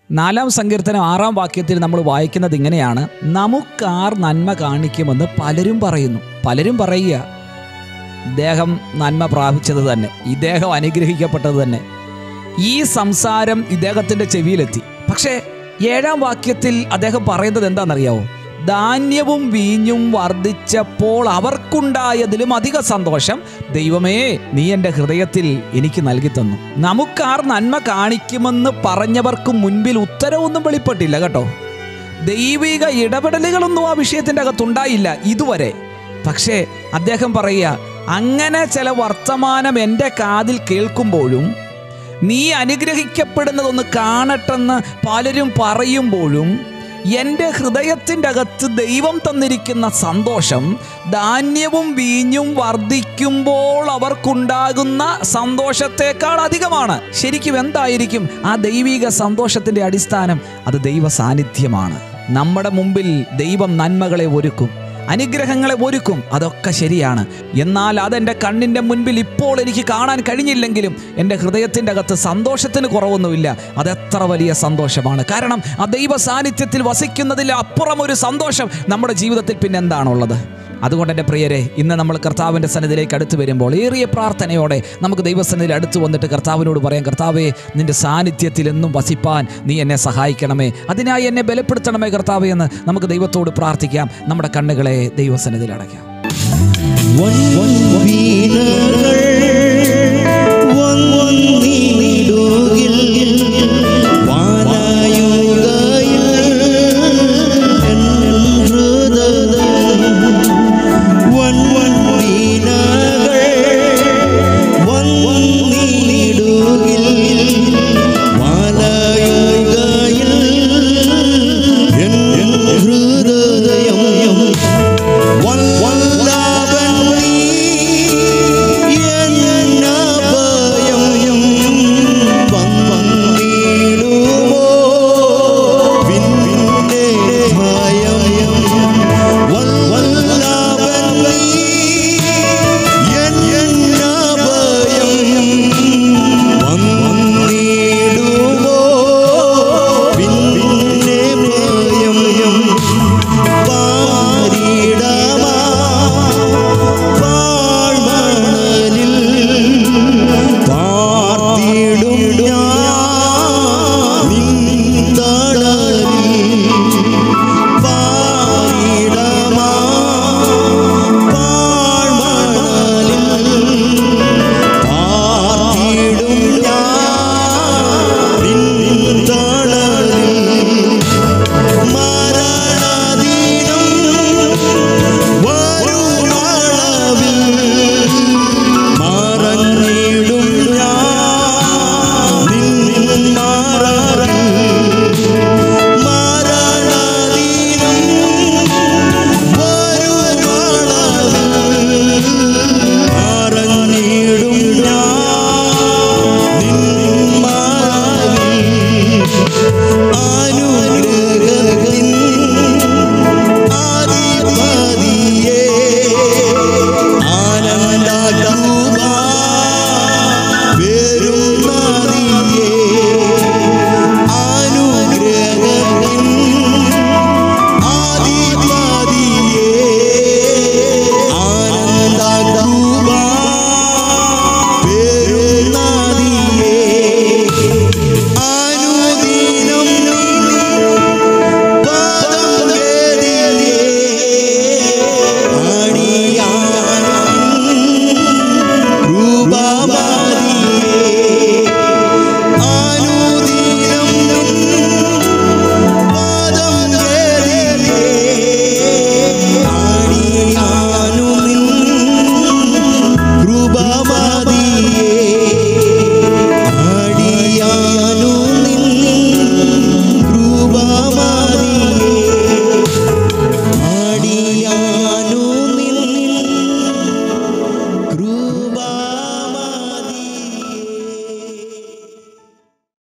നാലാം സങ്കീർത്തനം ആറാം വാക്യത്തിൽ നമ്മൾ വായിക്കുന്നത് ഇങ്ങനെയാണ് നമുക്കാർ നന്മ കാണിക്കുമെന്ന് പലരും പറയുന്നു പലരും പറയുക ഇദ്ദേഹം നന്മ പ്രാപിച്ചത് തന്നെ ഇദ്ദേഹം അനുഗ്രഹിക്കപ്പെട്ടത് തന്നെ ഈ സംസാരം ഇദ്ദേഹത്തിൻ്റെ ചെവിയിലെത്തി പക്ഷേ ഏഴാം വാക്യത്തിൽ അദ്ദേഹം പറയുന്നത് എന്താണെന്നറിയാവോ ധാന്യവും വീഞ്ഞും വർദ്ധിച്ചപ്പോൾ അവർക്കുണ്ടായതിലും അധിക സന്തോഷം ദൈവമേ നീ എൻ്റെ ഹൃദയത്തിൽ എനിക്ക് നൽകി തന്നു നമുക്കാർ നന്മ കാണിക്കുമെന്ന് പറഞ്ഞവർക്ക് മുൻപിൽ ഉത്തരവൊന്നും വെളിപ്പെട്ടില്ല കേട്ടോ ദൈവിക ഇടപെടലുകളൊന്നും ആ വിഷയത്തിൻ്റെ അകത്തുണ്ടായില്ല ഇതുവരെ പക്ഷേ അദ്ദേഹം പറയുക അങ്ങനെ ചില വർത്തമാനം എൻ്റെ കാതിൽ കേൾക്കുമ്പോഴും നീ അനുഗ്രഹിക്കപ്പെടുന്നതൊന്ന് കാണട്ടെന്ന് പലരും പറയുമ്പോഴും എൻ്റെ ഹൃദയത്തിൻ്റെ അകത്ത് ദൈവം തന്നിരിക്കുന്ന സന്തോഷം ധാന്യവും വീഞ്ഞും വർദ്ധിക്കുമ്പോൾ അവർക്കുണ്ടാകുന്ന സന്തോഷത്തേക്കാൾ അധികമാണ് ശരിക്കും എന്തായിരിക്കും ആ ദൈവിക സന്തോഷത്തിൻ്റെ അടിസ്ഥാനം അത് ദൈവ സാന്നിധ്യമാണ് നമ്മുടെ മുമ്പിൽ ദൈവം നന്മകളെ ഒരുക്കും അനുഗ്രഹങ്ങളെ ഒരുക്കും അതൊക്കെ ശരിയാണ് എന്നാൽ അതെൻ്റെ കണ്ണിൻ്റെ മുൻപിൽ ഇപ്പോൾ എനിക്ക് കാണാൻ കഴിഞ്ഞില്ലെങ്കിലും എൻ്റെ ഹൃദയത്തിൻ്റെ അകത്ത് സന്തോഷത്തിന് കുറവൊന്നുമില്ല അതെത്ര വലിയ സന്തോഷമാണ് കാരണം ആ ദൈവ സാന്നിധ്യത്തിൽ വസിക്കുന്നതിൽ അപ്പുറം ഒരു സന്തോഷം നമ്മുടെ ജീവിതത്തിൽ പിന്നെ എന്താണുള്ളത് അതുകൊണ്ട് എൻ്റെ പ്രിയരെ ഇന്ന് നമ്മൾ കർത്താവിൻ്റെ സന്നിധിയിലേക്ക് അടുത്ത് വരുമ്പോൾ ഏറിയ പ്രാർത്ഥനയോടെ നമുക്ക് ദൈവസന്നിധിയിൽ അടുത്ത് വന്നിട്ട് കർത്താവിനോട് പറയാം കർത്താവേ നിൻ്റെ സാന്നിധ്യത്തിൽ എന്നും വസിപ്പാൻ നീ എന്നെ സഹായിക്കണമേ അതിനായി എന്നെ ബലപ്പെടുത്തണമേ കർത്താവേ എന്ന് നമുക്ക് ദൈവത്തോട് പ്രാർത്ഥിക്കാം നമ്മുടെ കണ്ണുകളെ ദൈവസന്നിധിയിൽ അടയ്ക്കാം വീണകൾ